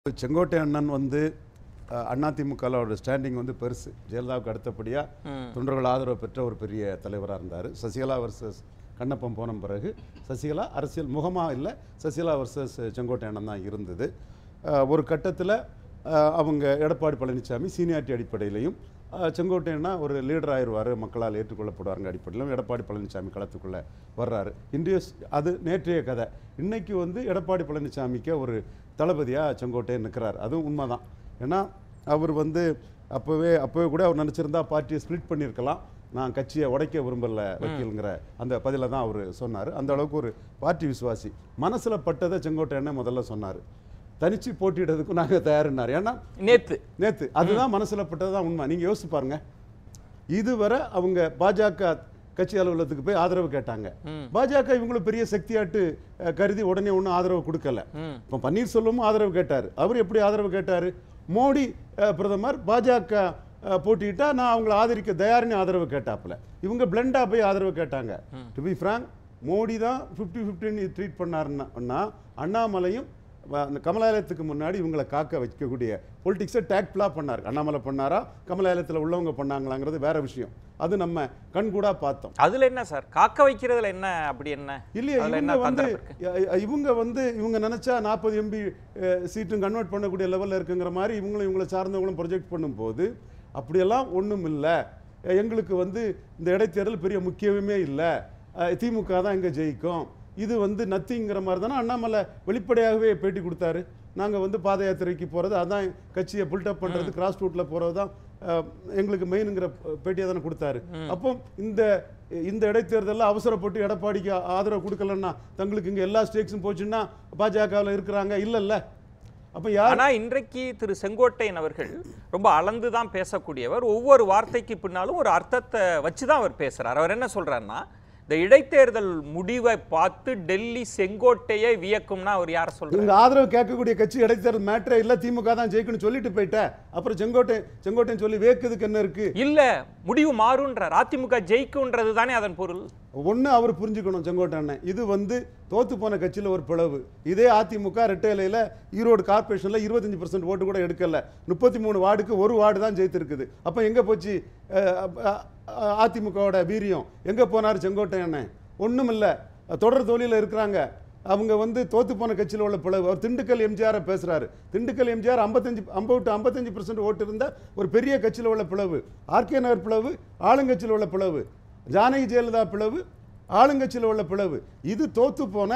செங்கோட்டை அண்ணன் வந்து அஹ், அதிமுகவோட ஸ்டாண்டிங் வந்து பெருசு ஜெயலலிதாவுக்கு அடுத்தபடியாக தொண்டர்கள் ஆதரவு பெற்ற ஒரு பெரிய தலைவராக இருந்தார் சசிகலா வர்சஸ் கண்ணப்பம் போன பிறகு சசிகலா அரசியல் முகமாக இல்லை சசிகலா வர்சஸ் செங்கோட்டை அண்ணன் தான் இருந்தது அஹ், ஒரு கட்டத்தில் அவங்க எடப்பாடி பழனிசாமி சீனியாரிட்டி அடிப்படையிலையும் அஹ், செங்கோட்டையனா ஒரு லீடர் ஆயிடுவார் மக்களால் ஏற்றுக்கொள்ளப்படுவாருங்க அடிப்படையிலும் எடப்பாடி பழனிசாமி களத்துக்குள்ளே வர்றாரு இன்றைய ஸ்- அது நேற்றைய கதை இன்னைக்கு வந்து எடப்பாடி பழனிசாமிக்கு ஒரு தளபதியாக செங்கோட்டையன் நிற்கிறார் அதுவும் உண்மைதான் ஏன்னா அவர் வந்து அப்போவே அப்போவே கூட அவர் நினச்சிருந்தா பார்ட்டியை ஸ்ப்ளிட் பண்ணியிருக்கலாம் நான் கட்சியை உடைக்க விரும்பல வக்கீலுங்கிற அந்த பதிலை தான் அவர் சொன்னார் அந்த அளவுக்கு ஒரு பார்ட்டி விசுவாசி மனசில் பட்டதை செங்கோட்டையனை முதல்ல சொன்னார் தனிச்சு போட்டியிடுறதுக்கும் நாங்கள் தயாருன்னார் ஏன்னா நேத்து நேத்து அதுதான் மனசுல பட்டது தான் உண்மை நீங்க யோசிச்சு பாருங்க இதுவரை அவங்க பாஜக கட்சி அலுவலகத்துக்கு போய் ஆதரவு கேட்டாங்க பாஜக இவங்களும் பெரிய சக்தியாட்டு அஹ், கருதி உடனே ஒன்றும் ஆதரவு கொடுக்கல இப்போ பன்னீர்செல்வமும் ஆதரவு கேட்டார் அவர் எப்படி ஆதரவு கேட்டார் மோடி அஹ், பிரதமர் பாஜக அஹ், போட்டியிட்டா நான் அவங்கள ஆதரிக்க தயார்னு ஆதரவு கேட்டாப்புல இவங்க பிளெண்டா போய் ஆதரவு கேட்டாங்க டு பி ஃப்ராங்க் மோடி தான் ஃபிஃப்டி ஃபிஃப்டின்னு ட்ரீட் பண்ணாருன்னா அண்ணாமலையும் வ- அந்த கமலாலயத்துக்கு முன்னாடி இவங்களை காக்க வைக்கக்கூடிய பொலிட்டிக்ஸை டேக்ஃபுல்லாக பண்ணார் அண்ணாமலை பண்ணாரா கமலாலயத்தில் உள்ளவங்க பண்ணாங்களாங்கிறது வேற விஷயம் அது நம்ம கண்கூடா பார்த்தோம் அதுல என்ன சார் காக்க வைக்கிறதுல என்ன அப்படி என்ன இல்லையே அதுல இவங்க என்ன வந்து தந்திரம் இருக்கு இ- இ- இவங்க வந்து இவங்க நினைச்சா நாற்பது எம்பி சீட்டும் கன்வெர்ட் பண்ணக்கூடிய லெவலில் இருக்குங்கிற மாதிரி இவங்களும் இவங்களை சார்ந்தவங்களும் ப்ரொஜெக்ட் பண்ணும்போது அப்படியெல்லாம் ஒண்ணும் இல்லை எங்களுக்கு வந்து இந்த இடைத்தேர்தல் பெரிய முக்கியமே இல்லை திமுக தான் இங்கே ஜெயிக்கும் இது வந்து நத்திங்கிற மாதிரி தானே அண்ணாமலை வெளிப்படையாகவே பேட்டி கொடுத்தாரு நாங்கள் வந்து பாத யாத்திரைக்கு போகிறது அதான் கட்சியை பில்டப் பண்ணுறது கிராஸ் ரூட்டில் போகிறது தான் அஹ், எங்களுக்கு மெயினுங்கிற பேட்டியை தானே கொடுத்தாரு அப்போ இந்த இந்த இடைத்தேர்தலில் அவசரப்பட்டு எடப்பாடிக்கு ஆதரவு கொடுக்கலன்னா தங்களுக்கு இங்கே எல்லா ஸ்டேக்ஸும் போச்சுன்னா பாஜகவில் இருக்கிறாங்க இல்லைல்ல அப்போ யார் ஆனா இன்றைக்கு திரு செங்கோட்டையன் அவர்கள் ரொம்ப அளந்து தான் பேசக்கூடியவர் ஒவ்வொரு வார்த்தைக்கு பின்னாலும் ஒரு அர்த்தத்தை வச்சு தான் அவர் பேசுறார் அவர் என்ன சொல்றாருன்னா இந்த இடைத்தேர்தல் முடிவை பார்த்து டெல்லி செங்கோட்டையை வியக்கும்னா அவர் யார சொல்றாரு இவங்க ஆதரவு கேட்கக்கூடிய கட்சி இடைத்தேர்தல் மேட்டரே இல்லை திமுக தான் ஜெயிக்கணும்னு சொல்லிட்டு போயிட்டேன் அப்புறம் செங்கோட்டை செங்கோட்டைன்னு சொல்லி வேக்குதுக்கு என்ன இருக்கு இல்ல முடிவு மாறுன்றார் அதிமுக ஜெயிக்கும்ன்றது தானே அதன் பொருள் ஒன்று அவர் புரிஞ்சுக்கணும் செங்கோட்டை அண்ணன் இது வந்து தோத்து போன கட்சியில் ஒரு பிளவு இதே அதிமுக ரெட்டை இலையில ஈரோடு கார்பரேஷனில் இருபத்தஞ்சு பர்சன்ட் ஓட்டு கூட எடுக்கல முப்பத்தி மூணு வார்டுக்கு ஒரு வார்டு தான் ஜெயித்திருக்குது அப்போ எங்கே போச்சு அஹ், அஹ், அஹ், அதிமுகவோட வீரியம் எங்கே போனார் செங்கோட்டை அண்ணன் ஒன்றும் இல்லை தொடர் தோல்வியில் இருக்கிறாங்க அவங்க வந்து தோத்து போன கட்சியில் உள்ள பிளவு அவர் திண்டுக்கல் எம்ஜிஆரை பேசுறாரு திண்டுக்கல் எம்ஜிஆர் ஐம்பத்தஞ்சு ஐம்பது டு ஐம்பத்தஞ்சு பர்சன்ட் ஓட்டு இருந்த ஒரு பெரிய கட்சியில் உள்ள பிளவு ஆர்கே நகர் பிளவு ஆளுங்கட்சியில் உள்ள பிளவு ஜானகி ஜெயலலிதா பிளவு ஆளுங்கட்சியில் உள்ள பிளவு இது தோத்து போன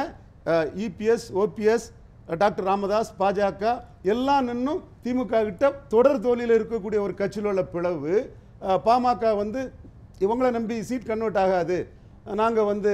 இபிஎஸ் ஓபிஎஸ் டாக்டர் ராமதாஸ் பாஜக எல்லாம் நின்னும் திமுக கிட்ட தொடர் தோல்வியில் இருக்கக்கூடிய ஒரு கட்சியில் உள்ள பிளவு அஹ், பாமக வந்து இவங்கள நம்பி சீட் கன்வெர்ட் ஆகாது நாங்கள் வந்து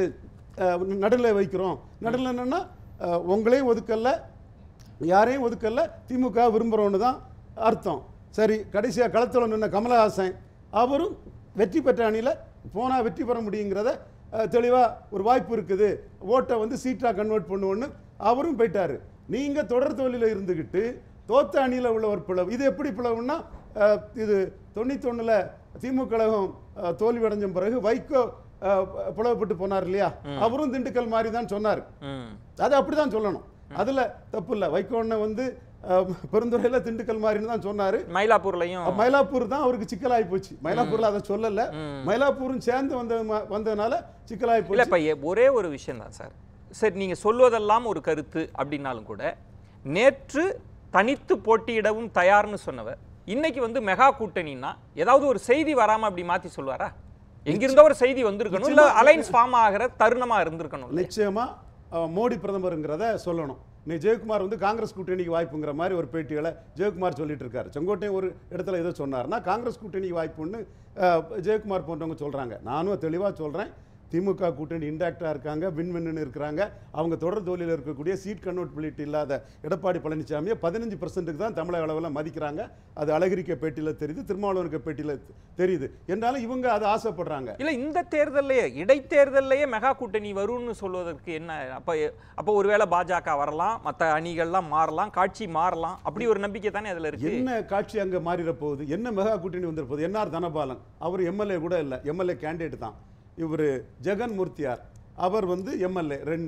நடுவில் வைக்கிறோம் நடுவில் என்னன்னா அஹ், உங்களையும் ஒதுக்கல யாரையும் ஒதுக்கல திமுக விரும்புகிறோன்னு தான் அர்த்தம் சரி கடைசியாக களத்தில் நின்ன கமலஹாசன் அவரும் வெற்றி பெற்ற அணியில் போனால் வெற்றி பெற முடியுங்கிறத தெளிவாக ஒரு வாய்ப்பு இருக்குது ஓட்டை வந்து சீட்டாக கன்வெர்ட் பண்ணுவோன்னு அவரும் போயிட்டாரு நீங்கள் தொடர் தோல்வியில் இருந்துக்கிட்டு தோத்த அணியில் உள்ள ஒரு பிளவு இது எப்படி பிளவுன்னா அஹ், இது தொண்ணூத்தொன்னுல திமுக கழகம் அஹ், தோல்வி அடைஞ்ச பிறகு வைகோ அஹ், பிளவுபட்டு போனார் இல்லையா அவரும் திண்டுக்கல் மாதிரி தான் சொன்னார் ம். அது அப்படிதான் சொல்லணும் அதுல தப்பு இல்லை வைகோண்ண வந்து அஹ், பெருந்துறையில திண்டுக்கல் மாதிரின்னு தான் சொன்னாரு மயிலாப்பூர்லயும் மயிலாப்பூர் தான் அவருக்கு சிக்கலாகி போச்சு மயிலாப்பூர்ல அதை சொல்லல மயிலாப்பூரும் சேர்ந்து வந்த வந்ததுனால சிக்கலாகி இல்ல போச்சு இப்ப எ- ஒரே ஒரு விஷயம் தான் சார் சரி நீங்க சொல்வதெல்லாம் ஒரு கருத்து அப்படின்னாலும் கூட நேற்று தனித்து போட்டியிடவும் தயார்னு சொன்னவர் இன்னைக்கு வந்து மெகா கூட்டணின்னா ஏதாவது ஒரு செய்தி வராம அப்படி மாத்தி சொல்வாரா எங்கிருந்தோ ஒரு செய்தி வந்திருக்கணும் இல்ல அலைன்ஸ் ஃபார்ம் ஆகிற தருணமா இருந்திருக்கணும் இல்லையா? நிச்சயமா அஹ், மோடி பிரதமருங்கிறத சொல்லணும் நீ ஜெயக்குமார் வந்து காங்கிரஸ் கூட்டணிக்கு வாய்ப்புங்கிற மாதிரி ஒரு பேட்டிகளை ஜெயக்குமார் சொல்லிட்டு இருக்காரு செங்கோட்டையன் ஒரு இடத்துல ஏதோ சொன்னார்னா காங்கிரஸ் கூட்டணிக்கு வாய்ப்புன்னு அஹ், ஜெயக்குமார் போன்றவங்க சொல்றாங்க நானும் தெளிவா சொல்றேன் திமுக கூட்டணி இன்டாக்டாக இருக்காங்க வின் வின்னு இருக்கிறாங்க அவங்க தொடர் தோல்வியில் இருக்கக்கூடிய சீட் கன்வெர்டபிலிட்டி இல்லாத எடப்பாடி பழனிசாமியை பதினஞ்சு பர்சன்ட்டுக்கு தான் தமிழக அளவில் மதிக்கிறாங்க அது அழகிரிக்க பேட்டியில் தெரியுது திருமாவளவனுக்கு பேட்டியில் தெரியுது என்றாலும் இவங்க அதை ஆசைப்படுறாங்க இல்ல இந்த தேர்தல்லையே இடைத்தேர்தல்லையே மெகா கூட்டணி வரும்னு சொல்வதற்கு என்ன அப்ப அப்ப ஒருவேளை பாஜக வரலாம் மத்த அணிகள்லாம் மாறலாம் காட்சி மாறலாம் அப்படி ஒரு நம்பிக்கை தானே அதுல இருக்கு என்ன காட்சி அங்க மாறிட போகுது என்ன மெகா கூட்டணி வந்துட போகுது என்ஆர் தனபாலன் அவர் எம்எல்ஏ கூட இல்லை எம்எல்ஏ கேண்டிடேட் தான் இவர் ஜெகன் மூர்த்தியார் அவர் வந்து எம்எல்ஏ ரெண்டு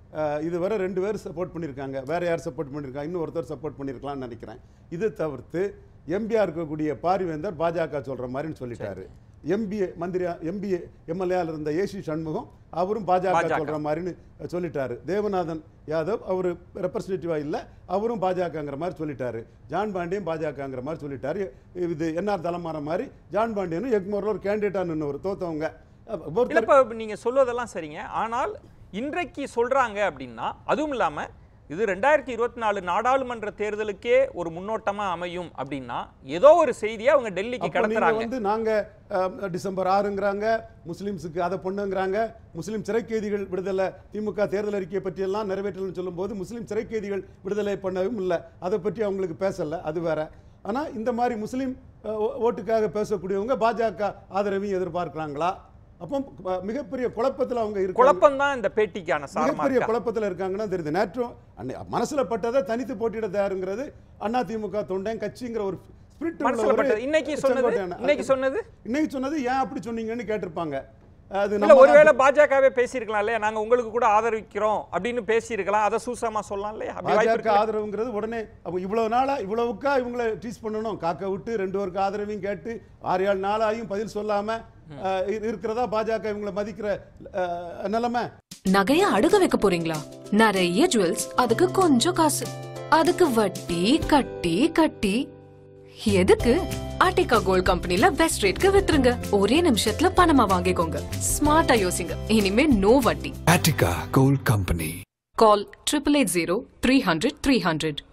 அஹ், இதுவரை ரெண்டு பேர் சப்போர்ட் பண்ணியிருக்காங்க வேற யார் சப்போர்ட் பண்ணியிருக்காங்க இன்னும் ஒருத்தர் சப்போர்ட் பண்ணியிருக்கலாம்னு நினைக்கிறேன் இது தவிர்த்து எம்பியா இருக்கக்கூடிய பாரிவேந்தர் பாஜக சொல்ற மாதிரின்னு சொல்லிட்டாரு எம்பிஏ மந்திரி எம்பிஏ எம்எல்ஏல இருந்த ஏசி சண்முகம் அவரும் பாஜக பாஜக. சொல்ற மாதிரின்னு சொல்லிட்டாரு தேவநாதன் யாதவ் அவர் ரெப்ரசன்டேட்டிவா இல்ல அவரும் பாஜகங்கிற மாதிரி சொல்லிட்டாரு ஜான் பாண்டியன் பாஜகங்கிற மாதிரி சொல்லிட்டாரு இது என்ஆர் தலைமாற மாதிரி ஜான் பாண்டியனும் எக்மோர்ல ஒரு கேண்டிடேட்டா நின்னவர் தோத்தவங்க இல்ல ஒருத்தர் இப்ப நீங்க சொல்வதெல்லாம் சரிங்க ஆனால் இன்றைக்கு சொல்றாங்க அப்படின்னா அதுவும் இல்லாம இது ரெண்டாயிரத்தி இருபத்தி நாலு நாடாளுமன்ற தேர்தலுக்கே ஒரு முன்னோட்டமா அமையும் அப்படின்னா ஏதோ ஒரு செய்தியை அவங்க டெல்லிக்கு அப்ப நீங்க கடத்துறாங்க வந்து நாங்க அஹ், டிசம்பர் ஆறுங்கிறாங்க முஸ்லிம்ஸுக்கு அதை பொண்ணுங்கிறாங்க முஸ்லிம் சிறை கைதிகள் விடுதலை திமுக தேர்தல் அறிக்கையை பற்றி எல்லாம் நிறைவேற்றலன்னு சொல்லும்போது முஸ்லிம் சிறை கைதிகள் விடுதலை பண்ணவும் இல்லை அதை பற்றி அவங்களுக்கு பேசல அது வேற ஆனா இந்த மாதிரி முஸ்லிம் அஹ், ஓ- ஓட்டுக்காக பேசக்கூடியவங்க பாஜக ஆதரவையும் எதிர்பார்க்கறாங்களா அப்போ அஹ், மிகப்பெரிய குழப்பத்துல அவங்க இருக்காங்க குழப்பம் தான் இந்த பேட்டிக்கான சாரமா மிகப்பெரிய இருக்கா குழப்பத்துல இருக்காங்கன்னா தெரியுது நேற்றும் அன்னை- மனசுல பட்டதை தனித்து போட்டியிட தயாருங்கிறது அண்ணா திமுக தொண்டன் கட்சிங்கிற ஒரு ஸ்பிரிட் மனசுல பட்டது இன்னைக்கு சொன்னது இன்னைக்கு சொன்னது இன்னைக்கு சொன்னது ஏன் அப்படி சொன்னீங்கன்னு கேட்டிருப்பாங்க அது இல்ல நம்ம ஒருவேளை பாஜகவே பேசியிருக்கலாம் இல்லையா நாங்க உங்களுக்கு கூட ஆதரிக்கிறோம் அப்படின்னு பேசியிருக்கலாம் அதை சூசமா சொல்லலாம் இல்லையா அப்படி வாய்ப்பு பாஜக இருக்குல்ல? ஆதரவுங்கிறது உடனே அவங்க இவ்வளவு நாளா இவ்வளவுக்கா இவங்களை டீஸ் பண்ணணும் காக்க விட்டு ரெண்டு பேருக்கு ஆதரவையும் கேட்டு ஆறு ஏழு நாளாயும் பதில் சொல்லாம அஹ், இரு- இருக்கிறதா பாஜக இவங்களை மதிக்கிற அஹ், நிலைமை நகைய அடுக வைக்க போறீங்களா நிறைய ஜுவல்ஸ் அதுக்கு கொஞ்சம் காசு அதுக்கு வட்டி கட்டி கட்டி எதுக்கு ஆர்டிகா கோல்ட் கம்பெனில பெஸ்ட் ரேட்க்கு வித்துருங்க ஒரே நிமிஷத்துல பணமா வாங்கிக்கோங்க ஸ்மார்ட்டா யோசிங்க இனிமே நோ வட்டி Attica Gold Company. Call triple eight zero three hundred three hundred